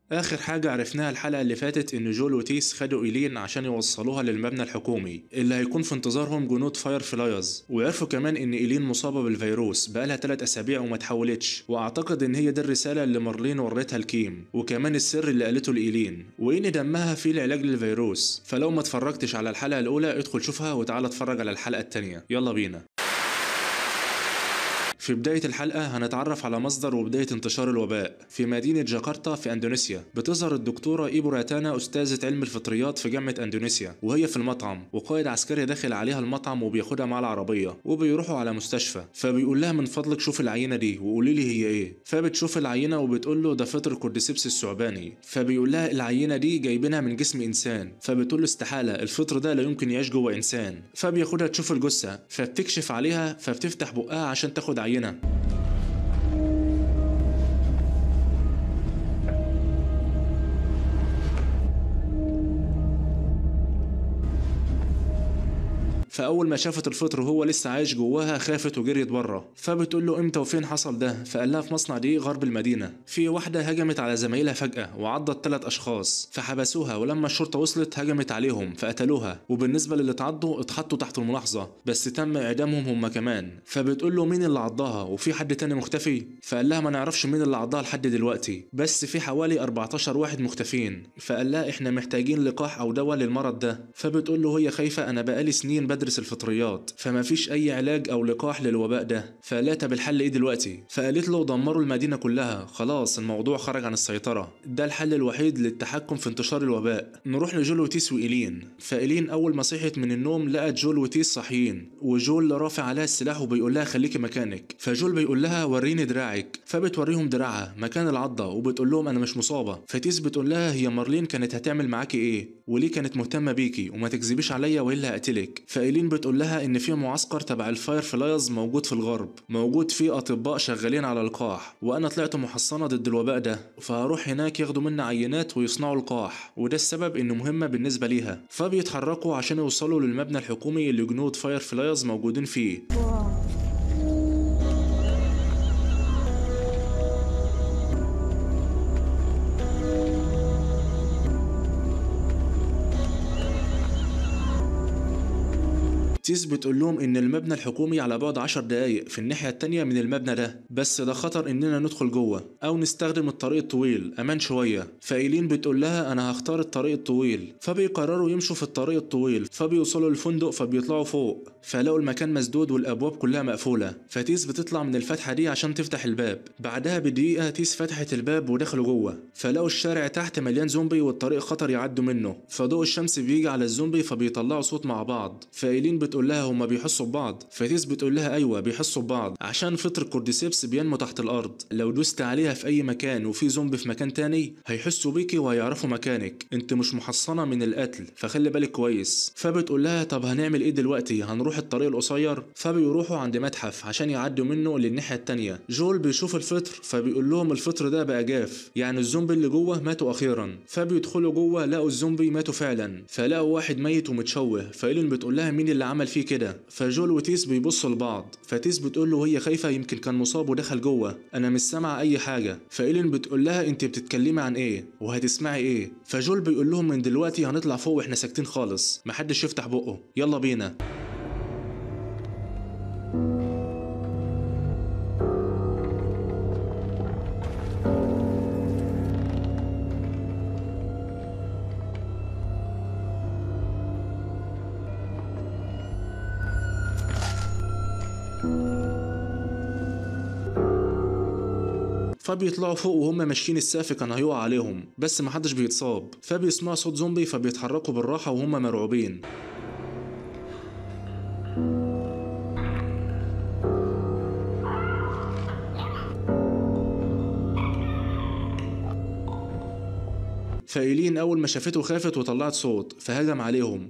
آخر حاجة عرفناها الحلقة اللي فاتت إن جول وتيس خدوا إيلين عشان يوصلوها للمبنى الحكومي اللي هيكون في انتظارهم جنود فاير فلايز وعرفوا كمان إن إيلين مصابة بالفيروس بقالها 3 أسابيع وما اتحولتش وأعتقد إن هي دي الرسالة اللي مارلين وريتها لكيم وكمان السر اللي قالته لإيلين وإن دمها فيه العلاج للفيروس فلو ما اتفرجتش على الحلقة الأولى ادخل شوفها وتعالى اتفرج على الحلقة التانية يلا بينا في بداية الحلقة هنتعرف على مصدر وبداية انتشار الوباء في مدينة جاكرتا في أندونيسيا بتظهر الدكتورة إيبو راتانا أستاذة علم الفطريات في جامعة أندونيسيا وهي في المطعم وقائد عسكري داخل عليها المطعم وبياخدها مع العربية وبيروحوا على مستشفى فبيقول لها من فضلك شوف العينة دي وقولي لي هي إيه فبتشوف العينة وبتقول له ده فطر كورديسيبس الثعباني فبيقول لها العينة دي جايبينها من جسم إنسان فبتقول له استحالة الفطر ده لا يمكن يعيش جوه إنسان فبياخدها تشوف الجثة فبتكشف عليها فبتفتح بقها عشان تاخد عينة فاول ما شافت الفطر وهو لسه عايش جواها خافت وجريت بره فبتقول له امتى وفين حصل ده فقال لها في مصنع دي غرب المدينه في واحده هجمت على زمايلها فجاه وعضت ثلاث اشخاص فحبسوها ولما الشرطه وصلت هجمت عليهم فقتلوها وبالنسبه للي اتعضوا اتحطوا تحت الملاحظه بس تم اعدامهم هم كمان فبتقول له مين اللي عضها وفي حد تاني مختفي فقال لها ما نعرفش مين اللي عضها لحد دلوقتي بس في حوالي 14 واحد مختفين فقال لها احنا محتاجين لقاح او دواء للمرض ده فبتقول له هي خايفه انا بقالي سنين بدرس بدرس الفطريات فما فيش اي علاج او لقاح للوباء ده فقال لها طب الحل ايه دلوقتي فقالت له دمروا المدينه كلها خلاص الموضوع خرج عن السيطره ده الحل الوحيد للتحكم في انتشار الوباء نروح لجول وتيس وايلين فايلين اول ما صحيت من النوم لقت جول وتيس صاحيين وجول رافع عليها السلاح وبيقول لها خليكي مكانك فجول بيقول لها وريني دراعك فبتوريهم دراعها مكان العضه وبتقول لهم انا مش مصابه فتيس بتقول لها هي مارلين كانت هتعمل معاكي ايه وليه كانت مهتمه بيكي وما تكذبيش عليا والا هقتلك فايلين بتقول لها ان في معسكر تبع الفاير فلايز موجود في الغرب موجود فيه اطباء شغالين على لقاح وانا طلعت محصنه ضد الوباء ده فهروح هناك ياخدوا منا عينات ويصنعوا لقاح وده السبب انه مهمه بالنسبه ليها فبيتحركوا عشان يوصلوا للمبنى الحكومي اللي جنود فاير فلايز موجودين فيه تيس بتقول لهم ان المبنى الحكومي على بعد 10 دقايق في الناحيه التانية من المبنى ده بس ده خطر اننا ندخل جوه او نستخدم الطريق الطويل امان شويه فايلين بتقول لها انا هختار الطريق الطويل فبيقرروا يمشوا في الطريق الطويل فبيوصلوا للفندق فبيطلعوا فوق فلاقوا المكان مسدود والابواب كلها مقفوله فتيس بتطلع من الفتحه دي عشان تفتح الباب بعدها بدقيقه تيس فتحت الباب ودخلوا جوه فلاقوا الشارع تحت مليان زومبي والطريق خطر يعدوا منه فضوء الشمس بيجي على الزومبي فبيطلعوا صوت مع بعض فايلين بتقول لها هما بيحسوا ببعض فتيس بتقول لها ايوه بيحسوا ببعض عشان فطر الكورديسيبس بينمو تحت الارض لو دوست عليها في اي مكان وفي زومبي في مكان تاني هيحسوا بيكي وهيعرفوا مكانك انت مش محصنه من القتل فخلي بالك كويس فبتقول لها طب هنعمل ايه دلوقتي هنروح الطريق القصير فبيروحوا عند متحف عشان يعدوا منه للناحيه التانيه جول بيشوف الفطر فبيقول لهم الفطر ده بقى جاف يعني الزومبي اللي جوه ماتوا اخيرا فبيدخلوا جوه لقوا الزومبي ماتوا فعلا فلقوا واحد ميت ومتشوه فايلين بتقول لها مين اللي عمل فيه كده فجول وتيس بيبصوا لبعض فتيس بتقول له هي خايفه يمكن كان مصاب ودخل جوه انا مش سامعه اي حاجه فايلين بتقول لها انت بتتكلمي عن ايه وهتسمعي ايه فجول بيقول لهم من دلوقتي هنطلع فوق واحنا ساكتين خالص محدش يفتح بقه يلا بينا فبيطلعوا فوق وهم ماشيين السقف كان هيقع عليهم بس محدش بيتصاب فبيسمعوا صوت زومبي فبيتحركوا بالراحة وهم مرعوبين فايلين أول ما شافته خافت وطلعت صوت فهجم عليهم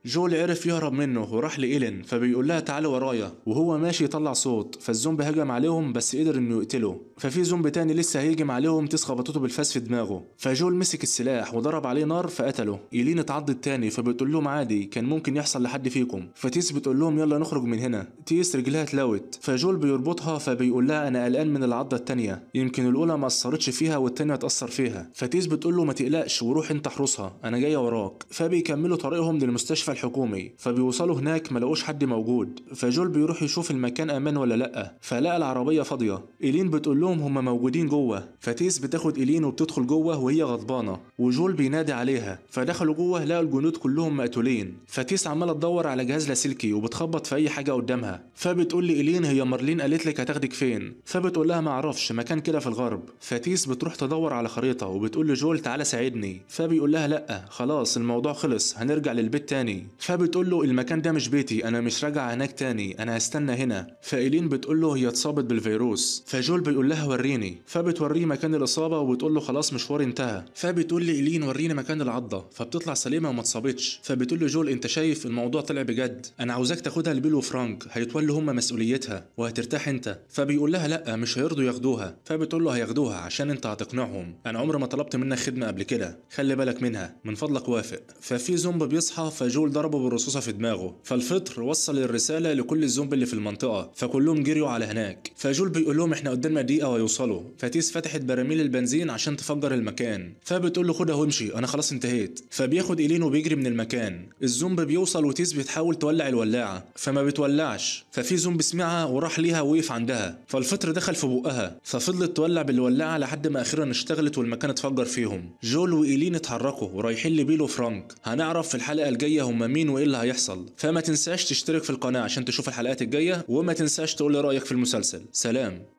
جول عرف يهرب منه وراح لإيلين فبيقول لها تعالي ورايا وهو ماشي يطلع صوت فالزومبي هجم عليهم بس قدر انه يقتله ففي زومبي تاني لسه هيجم عليهم تيس خبطته بالفاس في دماغه فجول مسك السلاح وضرب عليه نار فقتله إيلين اتعضت تاني فبتقول لهم عادي كان ممكن يحصل لحد فيكم فتيس بتقول لهم يلا نخرج من هنا تيس رجلها اتلوت فجول بيربطها فبيقول لها انا قلقان من العضه التانيه يمكن الاولى ما اثرتش فيها والتانيه اتاثر فيها فتيس بتقول له ما تقلقش وروح انت احرسها انا جايه وراك فبيكملوا طريقهم للمستشفى الحكومي فبيوصلوا هناك ما لقوش حد موجود فجول بيروح يشوف المكان امان ولا لا فلقى العربيه فاضيه ايلين بتقول لهم هم موجودين جوه فتيس بتاخد ايلين وبتدخل جوه وهي غضبانه وجول بينادي عليها فدخلوا جوه لقوا الجنود كلهم مقتولين فتيس عماله تدور على جهاز لاسلكي وبتخبط في اي حاجه قدامها فبتقول لي ايلين هي مارلين قالت لك هتاخدك فين فبتقول لها ما اعرفش مكان كده في الغرب فتيس بتروح تدور على خريطه وبتقول لجول تعالى ساعدني فبيقول لها لا خلاص الموضوع خلص هنرجع للبيت تاني فبتقول له المكان ده مش بيتي انا مش راجع هناك تاني انا هستنى هنا فايلين بتقول له هي اتصابت بالفيروس فجول بيقول لها وريني فبتوريه مكان الاصابه وبتقول له خلاص مشواري انتهى فبتقول لي ايلين وريني مكان العضه فبتطلع سليمه وما اتصابتش فبتقول له جول انت شايف الموضوع طلع بجد انا عاوزاك تاخدها لبيل وفرانك هيتولوا هم مسؤوليتها وهترتاح انت فبيقول لها لا مش هيرضوا ياخدوها فبتقول له هياخدوها عشان انت هتقنعهم انا عمري ما طلبت منك خدمه قبل كده خلي بالك منها من فضلك وافق ففي زومبي بيصحى فجول ضربه بالرصاصه في دماغه فالفطر وصل الرساله لكل الزومبي اللي في المنطقه فكلهم جريوا على هناك فجول بيقول لهم احنا قدامنا دقيقه وهيوصلوا فتيس فتحت براميل البنزين عشان تفجر المكان فبتقول له خدها وامشي انا خلاص انتهيت فبياخد ايلين وبيجري من المكان الزومبي بيوصل وتيس بتحاول تولع الولاعه فما بتولعش ففي زومبي سمعها وراح ليها وقف عندها فالفطر دخل في بقها ففضلت تولع بالولاعه لحد ما اخيرا اشتغلت والمكان اتفجر فيهم جول وايلين اتحركوا ورايحين لبيل وفرانك هنعرف في الحلقه الجايه هم مين وايه اللي هيحصل فما تنساش تشترك في القناه عشان تشوف الحلقات الجايه وما تنساش تقول لي رايك في المسلسل سلام